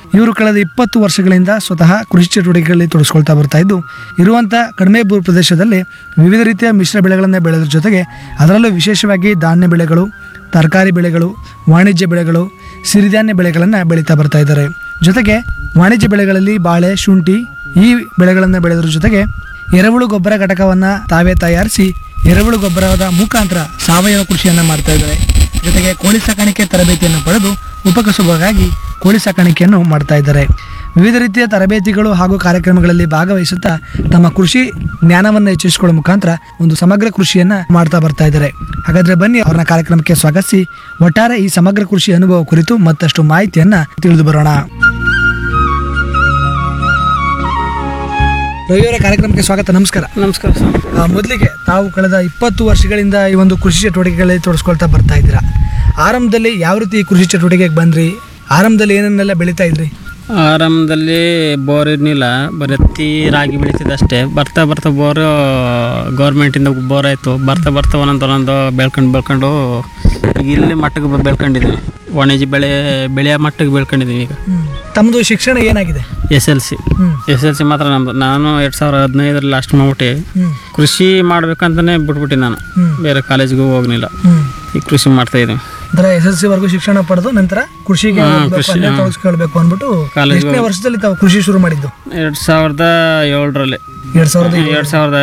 ಇವರು ಕಳೆದ ಇಪ್ಪತ್ತು ವರ್ಷಗಳಿಂದ ಸ್ವತಃ ಕೃಷಿ ಚಟುವಟಿಕೆಗಳಲ್ಲಿ ತೊಡಗಿಸ್ಕೊಳ್ತಾ ಬರ್ತಾ ಇದ್ದು ಇರುವಂಥ ಕಡಿಮೆ ಭೂ ಪ್ರದೇಶದಲ್ಲಿ ವಿವಿಧ ರೀತಿಯ ಮಿಶ್ರ ಬೆಳೆಗಳನ್ನು ಬೆಳೆದ್ರ ಜೊತೆಗೆ ಅದರಲ್ಲೂ ವಿಶೇಷವಾಗಿ ಧಾನ್ಯ ಬೆಳೆಗಳು ತರಕಾರಿ ಬೆಳೆಗಳು ವಾಣಿಜ್ಯ ಬೆಳೆಗಳು ಸಿರಿಧಾನ್ಯ ಬೆಳೆಗಳನ್ನು ಬೆಳೀತಾ ಬರ್ತಾ ಇದ್ದಾರೆ ಜೊತೆಗೆ ವಾಣಿಜ್ಯ ಬೆಳೆಗಳಲ್ಲಿ ಬಾಳೆ ಶುಂಠಿ ಈ ಬೆಳೆಗಳನ್ನು ಬೆಳೆದ್ರ ಜೊತೆಗೆ ಎರೆಹುಳು ಗೊಬ್ಬರ ಘಟಕವನ್ನು ತಾವೇ ತಯಾರಿಸಿ ಎರೆಹುಳು ಗೊಬ್ಬರದ ಮುಖಾಂತರ ಸಾವಯವ ಕೃಷಿಯನ್ನು ಮಾಡ್ತಾ ಇದ್ದಾರೆ ಜೊತೆಗೆ ಕೋಳಿ ಸಾಕಾಣಿಕೆ ತರಬೇತಿಯನ್ನು ಪಡೆದು ಉಪಕಸುಬಾಗಿ ಕೋಳಿ ಸಾಕಾಣಿಕೆಯನ್ನು ಮಾಡ್ತಾ ಇದ್ದಾರೆ ವಿವಿಧ ರೀತಿಯ ತರಬೇತಿಗಳು ಹಾಗೂ ಕಾರ್ಯಕ್ರಮಗಳಲ್ಲಿ ಭಾಗವಹಿಸುತ್ತಾ ತಮ್ಮ ಕೃಷಿ ಜ್ಞಾನವನ್ನು ಹೆಚ್ಚಿಸಿಕೊಳ್ಳುವ ಮುಖಾಂತರ ಒಂದು ಸಮಗ್ರ ಕೃಷಿಯನ್ನ ಮಾಡ್ತಾ ಬರ್ತಾ ಇದ್ದಾರೆ ಹಾಗಾದ್ರೆ ಬನ್ನಿ ಅವ್ರನ್ನ ಕಾರ್ಯಕ್ರಮಕ್ಕೆ ಸ್ವಾಗತಿಸಿ ಒಟ್ಟಾರೆ ಈ ಸಮಗ್ರ ಕೃಷಿ ಅನುಭವ ಕುರಿತು ಮತ್ತಷ್ಟು ಮಾಹಿತಿಯನ್ನ ತಿಳಿದು ಬರೋಣ ರವಿಯವರ ಕಾರ್ಯಕ್ರಮಕ್ಕೆ ಸ್ವಾಗತ ನಮಸ್ಕಾರ ನಮಸ್ಕಾರ ಸರ್ ಆ, ಮೊದಲಿಗೆ ತಾವು ಕಳೆದ ಇಪ್ಪತ್ತು ವರ್ಷಗಳಿಂದ ಈ ಒಂದು ಕೃಷಿ ಚಟುವಟಿಕೆಗಳಲ್ಲಿ ತೊಡಸ್ಕೊಳ್ತಾ ಬರ್ತಾ ಇದ್ದೀರಾ ಆರಂಭದಲ್ಲಿ ಯಾವ ರೀತಿ ಈ ಕೃಷಿ ಚಟುವಟಿಕೆಗೆ ಬಂದ್ರಿ ಆರಂಭದಲ್ಲಿ ಏನನ್ನೆಲ್ಲ ಬೆಳೀತಾ ಇದ್ರಿ ಆರಂಭದಲ್ಲಿ ಬೋರ್ ಇರಲಿಲ್ಲ ಬರೀ ಹತ್ತಿ ರಾಗಿ ಬೆಳೀತಿದ್ದೆ ಅಷ್ಟೇ ಬರ್ತಾ ಬರ್ತಾ ಬೋರು ಗೌರ್ಮೆಂಟಿಂದ ಬೋರ್ ಆಯಿತು ಬರ್ತಾ ಬರ್ತಾ ಒಂದೊಂದು ಒಂದೊಂದು ಬೆಳ್ಕೊಂಡು ಬೆಳ್ಕೊಂಡು ಈಗ ಇಲ್ಲಿ ಮಟ್ಟಕ್ಕೆ ಬ- ಬೆಳ್ಕೊಂಡಿದ್ದೀವಿ ವಾಣಿಜ್ಯ ಬೆಳೆ ಬೆಳೆಯ ಮಟ್ಟಕ್ಕೆ ಬೆಳ್ಕೊಂಡಿದ್ದೀವಿ ಈಗ ತಮ್ಮದು ಶಿಕ್ಷಣ ಏನಾಗಿದೆ ಎಸ್ ಎಲ್ ಸಿ ಹ್ಮ್. ಎಸ್ ಎಲ್ ಸಿ ಮಾತ್ರ ನಮ್ಮದು ನಾನು ಎರಡು ಸಾವಿರದ ಹದಿನೈದರಲ್ಲಿ ಲಾಸ್ಟ್ ಮಾಡ್ಬಿಟ್ಟು ಹ್ಮ್ ಕೃಷಿ ಮಾಡ್ಬೇಕಂತಲೇ ಬಿಟ್ಬಿಟ್ಟು ನಾನು ಹ್ಮ್. ಬೇರೆ ಕಾಲೇಜ್ಗೂ ಹೋಗಲಿಲ್ಲ ಹ್ಮ್ ಈಗ ಕೃಷಿ ಮಾಡ್ತಾ ಇದ್ದೀವಿ ಅಂದ್ರೆ ಎಸ್ ಎಲ್ ಸಿ ವರೆಗೂ ಶಿಕ್ಷಣ ಪಡೆದು ನಂತರ ಕೃಷಿಗೆ ಹೋಗ್ಬೇಕು, ಅಲ್ಲೇ ತೊಡಗಿಸ್ಕೊಳ್ಬೇಕು ಅಂದ್ಬಿಟ್ಟು ಕಾಲೇಜ್ಗೆ ಎಷ್ಟನೇ ವರ್ಷದಲ್ಲಿ ತಾವು ಕೃಷಿ ಶುರು ಮಾಡಿದ್ದು ಎರಡು ಸಾವಿರದ ಏಳರಲ್ಲಿ ಎರಡ್ ಸಾವಿರದ ಎರಡು ಸಾವಿರದ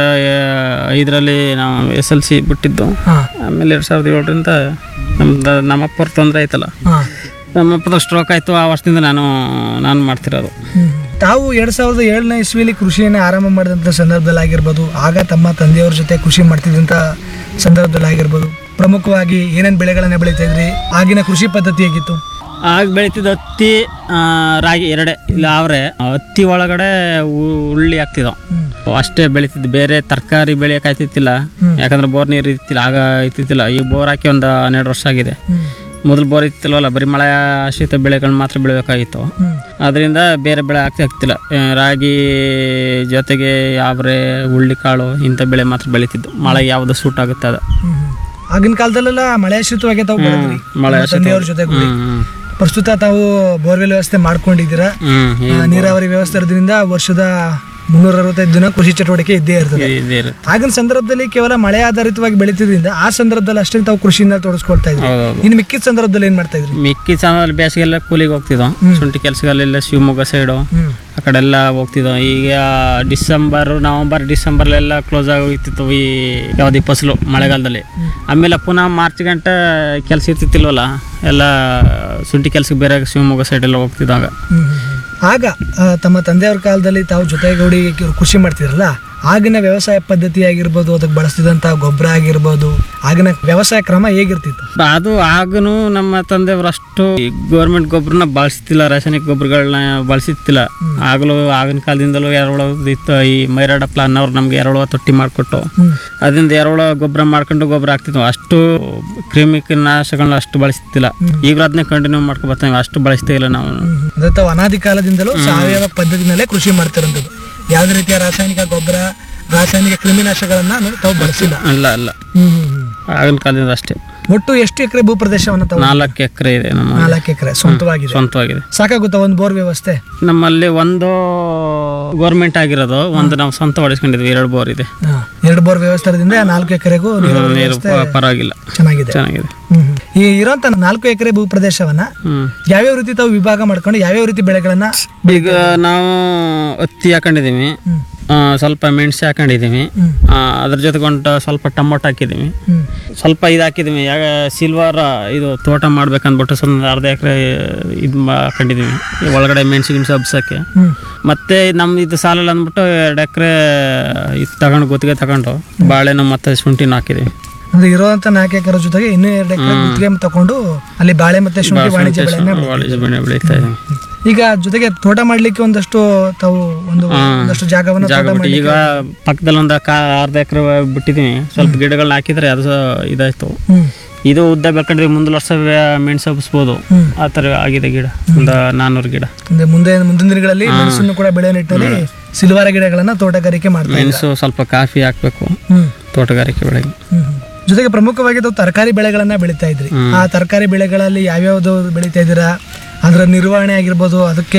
ಐದರಲ್ಲಿ ನಾವು ಎಸ್ ಎಲ್ ಸಿ ಬಿಟ್ಟಿದ್ದು ಹಾ ಆಮೇಲೆ ಎರಡು ಸಾವಿರದ ಏಳರಿಂದ ನಮ್ದು ನಮ್ಮಪ್ಪರ ತೊಂದರೆ ಆಯ್ತಲ್ಲ ಹಾ ನಮ್ಮಪ್ಪದ ಸ್ಟ್ರೋಕ್ ಆಯಿತು ಆ ವರ್ಷದಿಂದ ನಾನು ನಾನು ಮಾಡ್ತಿರೋದು ಹ್ಮ್. ತಾವು ಎರಡ್ ಸಾವಿರದ ಏಳನೇ ಇಸ್ವಿಲಿ ಕೃಷಿಯನ್ನ ಆರಂಭ ಮಾಡಿದಂಥ ಸಂದರ್ಭದಲ್ಲಿ ಆಗಿರ್ಬೋದು ಆಗ ತಮ್ಮ ತಂದೆಯವ್ರ ಜೊತೆ ಕೃಷಿ ಮಾಡ್ತಿದ್ದಂಥ ಸಂದರ್ಭದಲ್ಲಿ ಆಗಿರ್ಬೋದು ಪ್ರಮುಖವಾಗಿ ಏನೇನು ಬೆಳೆಗಳನ್ನ ಬೆಳೀತಾ ಇದ್ರಿ ಆಗಿನ ಕೃಷಿ ಪದ್ಧತಿ ಹೇಗಿತ್ತು ಆಗ ಬೆಳೀತಿದ್ದ ಹತ್ತಿ ಆ, ರಾಗಿ ಎರಡೇ ಇಲ್ಲ ಅವರೇ ಹತ್ತಿ ಒಳಗಡೆ ಉ- ಉಳ್ಳಿ ಹಾಕ್ತಿದ್ದವು ಅಷ್ಟೇ ಬೆಳೀತಿದ್ದು ಬೇರೆ ತರಕಾರಿ ಬೆಳೆಯೋಕ್ಕಾಯ್ತಿತ್ತಿಲ್ಲ ಯಾಕಂದ್ರೆ ಬೋರ್ ನೀರು ಇತ್ತಿಲ್ಲ ಆಗ ಇತ್ತಿತ್ತಿಲ್ಲ ಈಗ ಬೋರ್ ಹಾಕಿ ಒಂದು ಹನ್ನೆರಡು ವರ್ಷ ಆಗಿದೆ ಮೊದಲು ಬೋರ್ ಇತ್ತಿಲ್ವಲ್ಲ ಬರೀ ಮಳೆ ಆಶ್ರಿತ ಬೆಳೆಗಳನ್ನ ಮಾತ್ರ ಬೆಳಿಬೇಕಾಗಿತ್ತು ಅದರಿಂದ ಬೇರೆ ಬೆಳೆ ಆಗ್ತಾ ಆಗ್ತಿಲ್ಲ ಆ, ರಾಗಿ ಜೊತೆಗೆ ಯಾವ್ರೆ ಹುಳ್ಳಿಕಾಳು ಇಂಥ ಬೆಳೆ ಮಾತ್ರ ಬೆಳೀತಿದ್ದು ಮಳೆ ಯಾವುದು ಸೂಟ್ ಆಗುತ್ತೆ ಅದು ಆಗಿನ ಕಾಲದಲ್ಲೆಲ್ಲ ಮಳೆ ಆಶ್ರಿತವಾಗಿ ತಾವು ಬೆಳೆದ್ರಿ ಮಳೆ ತಮ್ಮ ತಂದೆಯವ್ರ ಜೊತೆ ಕೂಡಿ. ಹ್ಮ್ ಪ್ರಸ್ತುತ ತಾವು ಬೋರ್ವೆಲ್ ವ್ಯವಸ್ಥೆ ಮಾಡ್ಕೊಂಡಿದ್ದೀರಾ ಹ್ಮ್ ಆ, ನೀರಾವರಿ ವ್ಯವಸ್ಥೆ ಇರೋದ್ರಿಂದ ವರ್ಷದ ಮುನ್ನೂರ ಅರವತ್ತೈದು ದಿನ ಕೃಷಿ ಚಟುವಟಿಕೆ ಇದ್ದೇ ಇರ್ತದೆ ಇದೇ ಇರುತ್ತೆ ಆಗಿನ ಸಂದರ್ಭದಲ್ಲಿ ಕೇವಲ ಮಳೆ ಆಧಾರಿತವಾಗಿ ಬೆಳೀತಿದ್ರಿಂದ ಆ ಸಂದರ್ಭದಲ್ಲಿ ಅಷ್ಟೇ ತಾವು ಕೃಷಿಯಿಂದ ತೊಡಸ್ಕೊಳ್ತಾ ಇದ್ರಿ ಹೌದೌದು ಇನ್ನು ಮಿಕ್ಕಿದ ಸಂದರ್ಭದಲ್ಲಿ ಏನ್ ಮಾಡ್ತಾ ಇದ್ರಿ ಮಿಕ್ಕಿ ಸಮಯದಲ್ಲಿ ಬೇಸಿಗೆಲ್ಲ ಕೂಲಿಗೆ ಹೋಗ್ತಿದ್ದೋ ಶುಂಠಿ ಕೆಲಸಗಳೆಲ್ಲ ಶಿವಮೊಗ್ಗ ಸೈಡು ಹ್ಮ್ ಆ ಕಡೆ ಎಲ್ಲ ಹೋಗ್ತಿದ್ದೋ ಈಗ ಡಿಸೆಂಬರ್ ನವಂಬರ್ ಡಿಸೆಂಬರ್ಲೆಲ್ಲ ಕ್ಲೋಸ್ ಆಗಿ ಹೋಗ್ತಿತ್ತು ಈ ಯಾವ್ದು ಈ ಫಸಲು ಮಳೆಗಾಲದಲ್ಲಿ ಆಮೇಲೆ ಪುನಃ ಮಾರ್ಚ್ ಗಂಟ ಕೆಲಸ ಇರ್ತಿತ್ತಿಲ್ವಲ್ಲ ಎಲ್ಲ ಶುಂಠಿ ಕೆಲ್ಸಕ್ಕೆ ಬೇರೆ ಶಿವಮೊಗ್ಗ ಸೈಡೆಲ್ಲ ಹೋಗ್ತಿದ್ದಾಗ ಹ್ಮ್, ಹ್ಮ್, ಹ್ಮ್. ಆಗ ಆ, ತಮ್ಮ ತಂದೆಯವ್ರ ಕಾಲದಲ್ಲಿ ತಾವು ಜೊತೆಗೂಡಿ ಕ- ಕೃಷಿ ಮಾಡ್ತಿದ್ರಲ್ಲ ಆಗಿನ ವ್ಯವಸಾಯ ಪದ್ಧತಿ ಆಗಿರ್ಬೋದು ಅದಕ್ಕೆ ಬಳಸ್ತಿದಂತ ಗೊಬ್ಬರ ಆಗಿರ್ಬೋದು ಆಗಿನ ವ್ಯವಸಾಯ ಕ್ರಮ ಹೇಗಿರ್ತಿತ್ತು ಅದು ಆಗನು ನಮ್ಮ ತಂದೆಯವರು ಅಷ್ಟು ಗೌರ್ಮೆಂಟ್ ಗೊಬ್ಬರನ ಬಳಸ್ತಿಲ್ಲ ರಾಸಾಯನಿಕ ಗೊಬ್ಬರಗಳನ್ನ ಬಳಸಿತ್ತಿಲ್ಲ ಆಗಲೂ ಆಗಿನ ಕಾಲದಿಂದಲೂ ಎರೆಹುಳ ಇತ್ತು ಈ ಮೈರಾಡ ಪ್ಲಾನ್ ಅವ್ರು ನಮ್ಗೆ ಎರೆಹುಳ ತೊಟ್ಟಿ ಮಾಡಿಕೊಟ್ಟು ಹ್ಮ್ ಅದರಿಂದ ಎರೆಹುಳ ಗೊಬ್ಬರ ಮಾಡ್ಕೊಂಡು ಗೊಬ್ಬರ ಹಾಕ್ತಿದ್ವು ಅಷ್ಟು ಕ್ರಿಮಿ ನಾಶಗಳನ್ನ ಅಷ್ಟು ಬಳಸ್ತಿಲ್ಲ ಈಗಲೂ ಅದನ್ನೇ ಕಂಟಿನ್ಯೂ ಮಾಡ್ಕೊ ಬರ್ತಾವೆ ಅಷ್ಟು ಬಳಸ್ತಾ ಇಲ್ಲ ನಾವು ಹ್ಮ್, ಹ್ಮ್. ಅಂದ್ರೆ ತಾವು ಅನಾದಿ ಕಾಲದಿಂದಲೂ ಸಾವಯವ ಪದ್ಧತಿನಲ್ಲೇ ಕೃಷಿ ಮಾಡ್ತಿರೋಂಥದ್ದು ಯಾವುದೇ ರೀತಿಯ ರಾಸಾಯನಿಕ ಗೊಬ್ಬರ ರಾಸಾಯನಿಕ ಕ್ರಿಮಿನಾಶಗಳನ್ನ ನೀವು ತಾವು ಬಳಸಿಲ್ಲ ಅಲ್ಲ ಅಲ್ಲ ಹ್ಮ್ ಹ್ಮ್, ಹ್ಮ್. ಆಗಿನ ಕಾಲದಿಂದ ಅಷ್ಟೇ ಒಟ್ಟು ಎಷ್ಟು ಎಕರೆ ಭೂ ಪ್ರದೇಶವನ್ನು ತಾವು ನಾಲ್ಕು ಎಕರೆ ಇದೆ ನಮ್ಮ ನಾಲ್ಕು ಎಕರೆ ಸ್ವಂತವಾಗಿದೆ ಸ್ವಂತವಾಗಿದೆ ಸಾಕಾಗುತ್ತಾ ಒಂದು ಬೋರ್ ವ್ಯವಸ್ಥೆ ನಮ್ಮಲ್ಲಿ ಒಂದು ಗೌರ್ಮೆಂಟ್ ಆಗಿರೋದು ಒಂದು ನಾವು ಸ್ವಂತ ಹೊಡಿಸ್ಕೊಂಡಿದ್ವಿ ಎರಡು ಬೋರ್ ಇದೆ ಹಾ. ಎರಡು ಬೋರ್ ವ್ಯವಸ್ಥೆ ಇರೋದ್ರಿಂದ ಆ ನಾಲ್ಕು ಎಕರೆಗೂ ನೀರಾವರಿ ನೀರು ವ್ಯವಸ್ಥೆ ಪ- ಪರವಾಗಿಲ್ಲ ಚೆನ್ನಾಗಿದೆ ಚೆನ್ನಾಗಿದೆ ಹ್ಮ್ ಹ್ಮ್. ಈ ಇರೋಂಥ ನಾಲ್ಕು ಎಕರೆ ಭೂ ಪ್ರದೇಶವನ್ನ ಹ್ಮ್ ಯಾವ್ಯಾವ ರೀತಿ ತಾವು ವಿಭಾಗ ಮಾಡ್ಕೊಂಡು ಯಾವ್ಯಾವ ರೀತಿ ಬೆಳೆಗಳನ್ನ ಈಗ ನಾವು ಹತ್ತಿ ಹಾಕೊಂಡಿದ್ದೀವಿ ಹ್ಮ್ ಆ, ಸ್ವಲ್ಪ ಮೆಣಸು ಹಾಕೊಂಡಿದ್ದೀವಿ ಹ್ಮ್ ಆ, ಅದ್ರ ಜೊತೆಗೆ ಒಂದು ಸ್ವಲ್ಪ ಟೊಮೊಟೊ ಹಾಕಿದ್ದೀವಿ ಹ್ಮ್ ಸ್ವಲ್ಪ ಇದು ಹಾಕಿದ್ದೀವಿ ಯಾಗ ಸಿಲ್ವರ್ ಇದು ತೋಟ ಮಾಡ್ಬೇಕಂದ್ಬಿಟ್ಟು ಸ್ವಲ್ಪ ಅರ್ಧ ಎಕರೆ ಇದು ಹಾಕೊಂಡಿದ್ದೀವಿ ಈ ಒಳಗಡೆ ಮೆಣಸು ಗಿಣಸು ಹಬ್ಸೋಕ್ಕೆ ಹ್ಮ್ ಮತ್ತೆ ನಮ್ಮ ಇದು ಸಾಲಲ್ಲ ಅಂದ್ಬಿಟ್ಟು ಎರಡು ಎಕರೆ ಇದು ತಗೊಂಡು ಗುತ್ತಿಗೆ ತಗೊಂಡು ಬಾಳೆನೂ ಮತ್ತೆ ಶುಂಠಿನೂ ಹಾಕಿದ್ದೀವಿ ಅಂದ್ರೆ ಇರೋಂಥ ನಾಲ್ಕು ಎಕರೆ ಜೊತೆಗೆ ಇನ್ನೂ ಎರಡು ಎಕರೆ ಗುತ್ತಿಗೆ ತಗೊಂಡು ಅಲ್ಲಿ ಬಾಳೆ ಮತ್ತೆ ಶುಂಠಿ ವಾಣಿಜ್ಯ ಬೆಳೆಯನ್ನ ವಾಣಿಜ್ಯ ಬೆಳೆ ಬೆಳೀತಾ ಇದ್ದೀವಿ ಈಗ ಜೊತೆಗೆ ತೋಟ ಮಾಡ್ಲಿಕ್ಕೆ ಒಂದಷ್ಟು ತಾವು ಒಂದು ಒಂದಷ್ಟು ಜಾಗವನ್ನ ತೋಟ ಜಾಗ ಬಿಟ್ಟು ಮಾಡ್ಲಿಕ್ಕೆ ಈಗ ಪಕ್ಕದಲ್ಲಿ ಒಂದು ಕಾ ಅರ್ಧ ಎಕರೆ ಬಿಟ್ಟಿದ್ದೀವಿ ಸ್ವಲ್ಪ ಗಿಡಗಳನ್ನ ಹಾಕಿದ್ರೆ ಅದು ಸಹ ಇದಾಯ್ತು ಹ್ಮ್ ಇದು ಉದ್ದ ಬೆಳ್ಕೊಂಡ್ರೆ ಮುಂದಿನ ವರ್ಷ ಮೆಣಸು ಹಬ್ಸ್ಬೋದು ಹ್ಮ್. ಆ ಥರ ಆಗಿದೆ ಗಿಡ ಒಂದು ನಾನ್ನೂರು ಗಿಡ ಅಂದ್ರೆ ಮುಂದೆ ಮುಂದಿನ ದಿನಗಳಲ್ಲಿ ಮೆಣಸನ್ನು ಕೂಡ ಬೆಳೆಯೋ ನಿಟ್ಟಿನಲ್ಲಿ ಸಿಲ್ವಾರ ಗಿಡಗಳನ್ನ ತೋಟಗಾರಿಕೆ ಮಾಡ್ತಾರೆ ಮೆಣಸು ಸ್ವಲ್ಪ ಕಾಫಿ ಹಾಕ್ಬೇಕು ಹ್ಮ್ ತೋಟಗಾರಿಕೆ ಬೆಳೆಗೆ ಹ್ಮ್ ಹ್ಮ್. ಜೊತೆಗೆ ಪ್ರಮುಖವಾಗಿ ತಾವು ತರಕಾರಿ ಬೆಳೆಗಳನ್ನ ಬೆಳೀತಾ ಇದ್ರಿ ಆ ತರಕಾರಿ ಬೆಳೆಗಳಲ್ಲಿ ಯಾವ್ಯಾವ್ದು ಬೆಳೀತಾ ಇದ್ದೀರಾ ಅದರ ನಿರ್ವಹಣೆ ಆಗಿರ್ಬೋದು ಅದಕ್ಕೆ